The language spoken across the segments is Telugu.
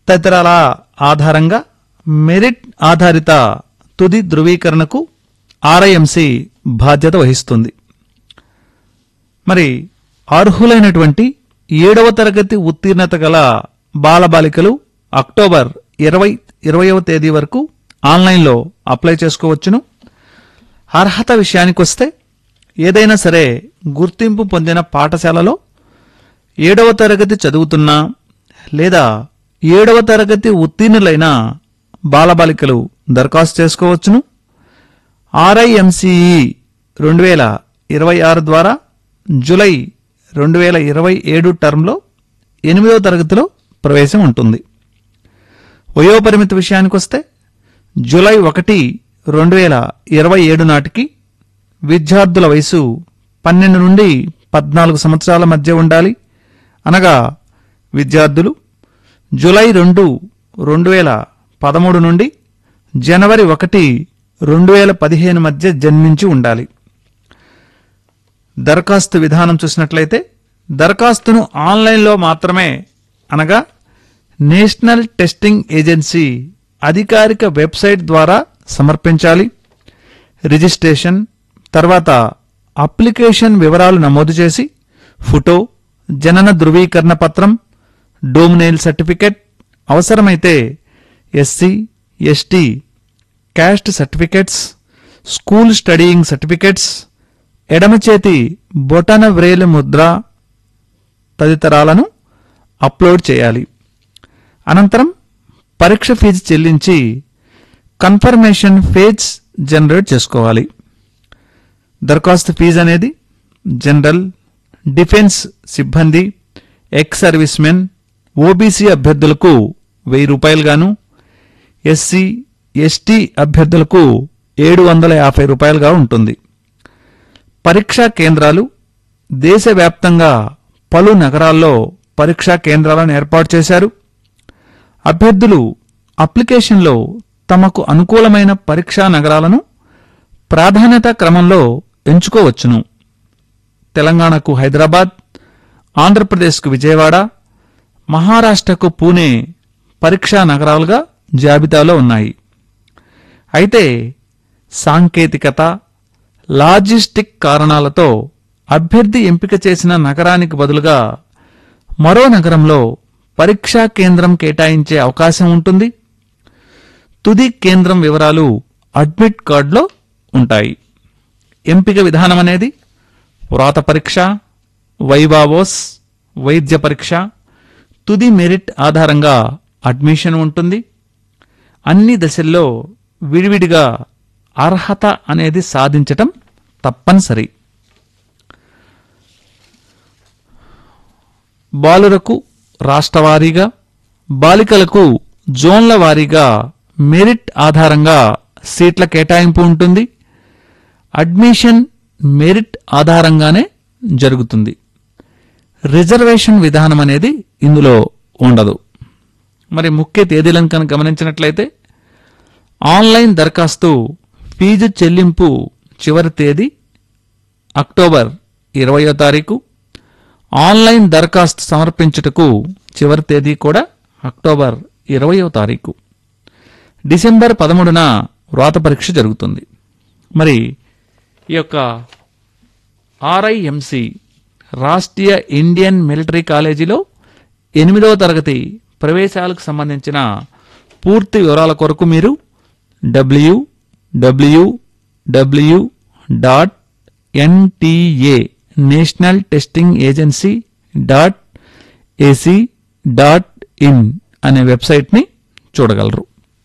తదితరాల ఆధారంగా మెరిట్ ఆధారిత తుది ధృవీకరణకు ఆర్ఐఎంసి బాధ్యత వహిస్తుంది మరి అర్హులైనటువంటి ఏడవ తరగతి ఉత్తీర్ణత గల బాలబాలికలు అక్టోబర్ ఇరవై ఇరవయవ తేదీ వరకు ఆన్లైన్లో అప్లై చేసుకోవచ్చును అర్హత విషయానికొస్తే ఏదైనా సరే గుర్తింపు పొందిన పాఠశాలలో ఏడవ తరగతి చదువుతున్నా లేదా ఏడవ తరగతి ఉత్తీర్ణులైన బాలబాలికలు దరఖాస్తు చేసుకోవచ్చును ఆర్ఐఎంసిఈ రెండు వేల ఇరవై ఆరు ద్వారా జూలై రెండు వేల ఇరవై ఏడు టర్మ్లో ఎనిమిదవ తరగతిలో ప్రవేశం ఉంటుంది వయోపరిమితి విషయానికొస్తే జూలై ఒకటి రెండు వేల ఇరవై ఏడు నాటికి విద్యార్థుల వయసు పన్నెండు నుండి పద్నాలుగు సంవత్సరాల మధ్య ఉండాలి అనగా విద్యార్థులు జూలై రెండు రెండు వేల పదమూడు నుండి జనవరి ఒకటి రెండు వేల పదిహేను మధ్య జన్మించి ఉండాలి దరఖాస్తు విధానం చూసినట్లయితే దరఖాస్తును ఆన్లైన్లో మాత్రమే అనగా నేషనల్ టెస్టింగ్ ఏజెన్సీ అధికారిక వెబ్సైట్ ద్వారా సమర్పించాలి రిజిస్ట్రేషన్ తర్వాత అప్లికేషన్ వివరాలు నమోదు చేసి ఫోటో జనన ధృవీకరణ పత్రం డోమినైల్ సర్టిఫికెట్ అవసరమైతే SC ST caste certificates school studying certificates ఎడమ చేతి బొటన వ్రేలు ముద్ర తదితరాలను అప్లోడ్ చేయాలి అనంతరం పరీక్ష ఫీజు చెల్లించి కన్ఫర్మేషన్ పేజ్ జనరేట్ చేసుకోవాలి దరఖాస్తు ఫీజు అనేది జనరల్ డిఫెన్స్ సిబ్బంది ఎక్స్ సర్వీస్ మెన్ ఓబీసీ అభ్యర్థులకు వెయ్యి రూపాయలుగాను ఎస్సీ ఎస్టీ అభ్యర్థులకు ఏడు వందల యాభై రూపాయలుగా ఉంటుంది పరీక్షా కేంద్రాలు దేశవ్యాప్తంగా పలు నగరాల్లో పరీక్షా కేంద్రాలను ఏర్పాటు చేశారు అభ్యర్థులు అప్లికేషన్లో తమకు అనుకూలమైన పరీక్షా నగరాలను ప్రాధాన్యత క్రమంలో ఎంచుకోవచ్చును తెలంగాణకు హైదరాబాద్ ఆంధ్రప్రదేశ్కు విజయవాడ మహారాష్ట్రకు పూణే పరీక్షా నగరాలుగా జాబితాలో ఉన్నాయి అయితే సాంకేతికత లాజిస్టిక్ కారణాలతో అభ్యర్థి ఎంపిక చేసిన నగరానికి బదులుగా మరో నగరంలో పరీక్షా కేంద్రం కేటాయించే అవకాశం ఉంటుంది తుది కేంద్రం వివరాలు అడ్మిట్ కార్డులో ఉంటాయి ఎంపిక విధానం అనేది వ్రాత పరీక్ష వైవావోస్ వైద్య పరీక్ష తుది మెరిట్ ఆధారంగా అడ్మిషన్ ఉంటుంది అన్ని దశల్లో విడివిడిగా అర్హత అనేది సాధించటం తప్పనిసరి బాలురకు రాష్ట్రవారీగా బాలికలకు జోన్ల వారీగా మెరిట్ ఆధారంగా సీట్ల కేటాయింపు ఉంటుంది అడ్మిషన్ మెరిట్ ఆధారంగానే జరుగుతుంది రిజర్వేషన్ విధానం అనేది ఇందులో ఉండదు మరి ముఖ్య తేదీలను కనుక గమనించినట్లయితే ఆన్లైన్ దరఖాస్తు ఫీజు చెల్లింపు చివరి తేదీ అక్టోబర్ ఇరవయో తారీఖు ఆన్లైన్ దరఖాస్తు సమర్పించుటకు చివరి తేదీ కూడా అక్టోబర్ ఇరవయో తారీఖు డిసెంబర్ పదమూడున వ్రాత పరీక్ష జరుగుతుంది మరి ఈ యొక్క ఆర్ఐఎంసి రాష్ట్రీయ ఇండియన్ మిలిటరీ కాలేజీలో ఎనిమిదవ తరగతి ప్రవేశాలకు సంబంధించిన పూర్తి వివరాల కొరకు మీరు W W W dot NTA national testing agency dot AC dot in అనే వెబ్సైట్ని చూడగలరు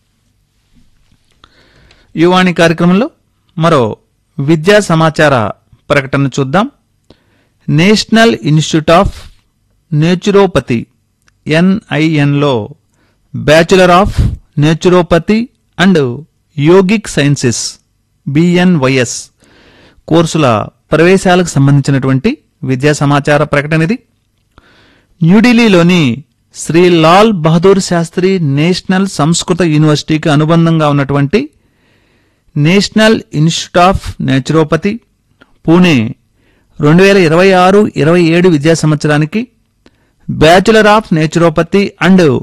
యువాణి కార్యక్రమంలో మరో విద్యా సమాచార ప్రకటన చూద్దాం నేషనల్ ఇన్స్టిట్యూట్ ఆఫ్ నేచురోపతి ఎన్ఐఎన్లో bachelor of naturopathy and yogic sciences B N Y S కోర్సుల ప్రవేశాలకు సంబంధించినటువంటి విద్యా సమాచార ప్రకటన ఇది న్యూఢిల్లీలోని శ్రీ లాల్ బహదూర్ శాస్త్రి నేషనల్ సంస్కృత యూనివర్సిటీకి అనుబంధంగా ఉన్నటువంటి national institute of naturopathy Pune రెండు వేల ఇరవై ఆరు ఇరవై ఏడు విద్యా సంవత్సరానికి బ్యాచులర్ ఆఫ్ నేచురోపతి అండ్